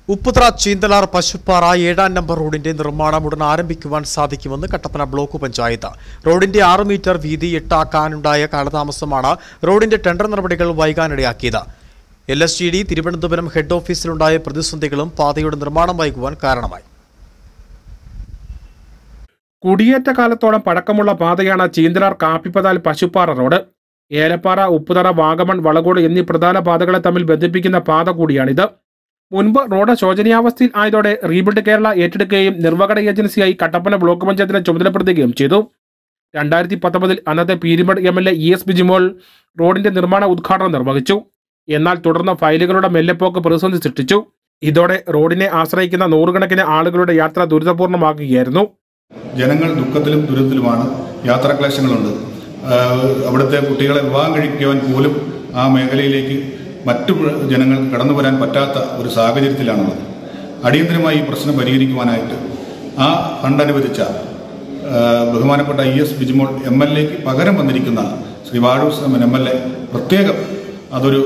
ഉപ്പുതറ ചീന്തലാർ പശുപ്പാറ ഏഴാം നമ്പർ റോഡിന്റെ നിർമ്മാണം ഉടൻ ആരംഭിക്കുവാൻ സാധിക്കുമെന്ന് കട്ടപ്പന ബ്ലോക്ക് പഞ്ചായത്ത് റോഡിന്റെ ആറ് മീറ്റർ വീതി എട്ടാക്കാനുണ്ടായ കാലതാമസമാണ് റോഡിന്റെ ടെൻഡർ നടപടികൾ വൈകാനിടയാക്കിയത് L S G D Thiruvananthapuram head ഓഫീസിലുണ്ടായ പ്രതിസന്ധികളും പാതയുടെ നിർമ്മാണം വൈകുവാൻ കാരണമായി കുടിയേറ്റ കാലത്തോളം പഴക്കമുള്ള പാതയാണ് ചീന്തലാർ കാപ്പിപ്പതാൽ പശുപ്പാറ റോഡ് ഏലപ്പാറ ഉപ്പുതറ വാഗമൺ വളകോട് എന്നീ പ്രധാന പാതകളെ തമ്മിൽ ബന്ധിപ്പിക്കുന്ന പാത കൂടിയാണിത് മുൻപ് റോഡ് ശോചനീയാവസ്ഥയിൽ ആയതോടെ റീബിൽഡ് കേരള ഏറ്റെടുക്കുകയും നിർവഹണ ഏജൻസിയായി കട്ടപ്പന ബ്ലോക്ക് പഞ്ചായത്തിനെ ചുമതലപ്പെടുത്തുകയും ചെയ്തു രണ്ടായിരത്തി പത്തൊമ്പതിൽ അന്നത്തെ Peermade M L A E S Bijimol റോഡിന്റെ നിർമ്മാണ ഉദ്ഘാടനം നിർവഹിച്ചു എന്നാൽ തുടർന്ന് ഫയലുകളുടെ മെല്ലെപ്പോക്ക് പ്രതിസന്ധി സൃഷ്ടിച്ചു ഇതോടെ റോഡിനെ ആശ്രയിക്കുന്ന നൂറുകണക്കിന് ആളുകളുടെ യാത്ര ദുരിതപൂർണ്ണമാക്കുകയായിരുന്നു ജനങ്ങൾ ദുഃഖത്തിലും ദുരിതത്തിലുമാണ് യാത്രാക്ലേശങ്ങളുണ്ട് ആഹ് അവിടുത്തെ കുട്ടികളെ വിവാഹം കഴിക്കുവാൻ പോലും ആ മേഖലയിലേക്ക് മറ്റു ജനങ്ങൾക്ക് കടന്നു വരാൻ പറ്റാത്ത ഒരു സാഹചര്യത്തിലാണുള്ളത് അടിയന്തരമായി ഈ പ്രശ്നം പരിഹരിക്കുവാനായിട്ട് ആ ഫണ്ട് അനുവദിച്ച ആഹ് ബഹുമാനപ്പെട്ട E S Bijimol M L എക്ക് പകരം വന്നിരിക്കുന്ന Shri Vazhoor Soman M L A പ്രത്യേകം അതൊരു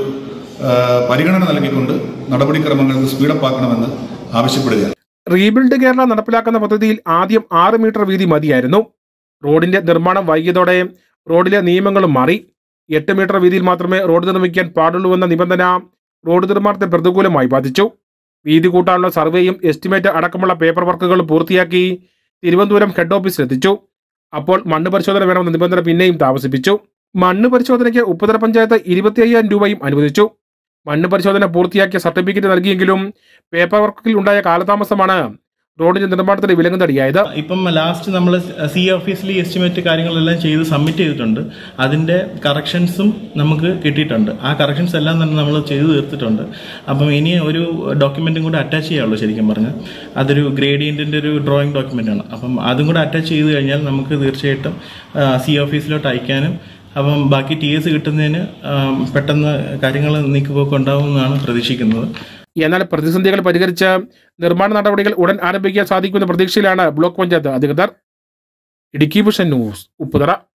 ആഹ് പരിഗണന നൽകിക്കൊണ്ട് നടപടിക്രമങ്ങൾക്ക് സ്പീഡപ്പാക്കണമെന്ന് ആവശ്യപ്പെടുകയാണ് റീബിൽഡ് കേരള നടപ്പിലാക്കുന്ന പദ്ധതിയിൽ ആദ്യം ആറ് മീറ്റർ വീതി മതിയായിരുന്നു റോഡിന്റെ നിർമ്മാണം വൈകിയതോടെ റോഡിലെ നിയമങ്ങളും മാറി എട്ട് മീറ്റർ വീതിയിൽ മാത്രമേ റോഡ് നിർമ്മിക്കാൻ പാടുള്ളൂവെന്ന നിബന്ധന റോഡ് നിർമ്മാണത്തെ പ്രതികൂലമായി ബാധിച്ചു വീതി കൂട്ടാനുള്ള സർവേയും എസ്റ്റിമേറ്റ് അടക്കമുള്ള പേപ്പർ വർക്കുകളും പൂർത്തിയാക്കി തിരുവനന്തപുരം ഹെഡ് ഓഫീസിലെത്തിച്ചു അപ്പോൾ മണ്ണ് പരിശോധന വേണമെന്ന നിബന്ധന പിന്നെയും താമസിപ്പിച്ചു മണ്ണ് പരിശോധനയ്ക്ക് ഉപ്പുതല പഞ്ചായത്ത് ഇരുപത്തി അയ്യായിരം രൂപയും അനുവദിച്ചു മണ്ണ് പരിശോധന പൂർത്തിയാക്കിയ സർട്ടിഫിക്കറ്റ് നൽകിയെങ്കിലും പേപ്പർ വർക്കിൽ ഉണ്ടായ കാലതാമസമാണ് റോഡിന്റെ നിർമ്മാണത്തിന് വിലങ്ങുതടിയായത് ഇപ്പം ലാസ്റ്റ് നമ്മൾ സി ഓഫീസിൽ എസ്റ്റിമേറ്റ് കാര്യങ്ങളെല്ലാം ചെയ്ത് സബ്മിറ്റ് ചെയ്തിട്ടുണ്ട് അതിന്റെ കറക്ഷൻസും നമുക്ക് കിട്ടിയിട്ടുണ്ട് ആ കറക്ഷൻസ് എല്ലാം തന്നെ നമ്മൾ ചെയ്തു തീർത്തിട്ടുണ്ട് അപ്പം ഇനി ഒരു ഡോക്യുമെന്റും കൂടെ അറ്റാച്ച് ചെയ്യാനുള്ളൂ ശരിക്കും പറഞ്ഞാൽ അതൊരു ഗ്രേഡിയന്റിന്റെ ഒരു ഡ്രോയിങ് ഡോക്യുമെന്റ് ആണ് അപ്പം അതും കൂടെ അറ്റാച്ച് ചെയ്ത് കഴിഞ്ഞാൽ നമുക്ക് തീർച്ചയായിട്ടും സി ഓഫീസിലോട്ട് അയക്കാനും അപ്പം ബാക്കി ടി എസ് കിട്ടുന്നതിന് ആ, പെട്ടെന്ന് കാര്യങ്ങൾ നീക്കുപോക്ക് ഉണ്ടാവുമെന്നാണ് പ്രതീക്ഷിക്കുന്നത് എന്നാൽ പ്രതിസന്ധികൾ പരിഹരിച്ച് നിർമ്മാണ നടപടികൾ ഉടൻ ആരംഭിക്കാൻ സാധിക്കുമെന്ന പ്രതീക്ഷയിലാണ് ബ്ലോക്ക് പഞ്ചായത്ത് അധികൃതർ ഇടുക്കി വിഷൻ ന്യൂസ് ഉപ്പുതറ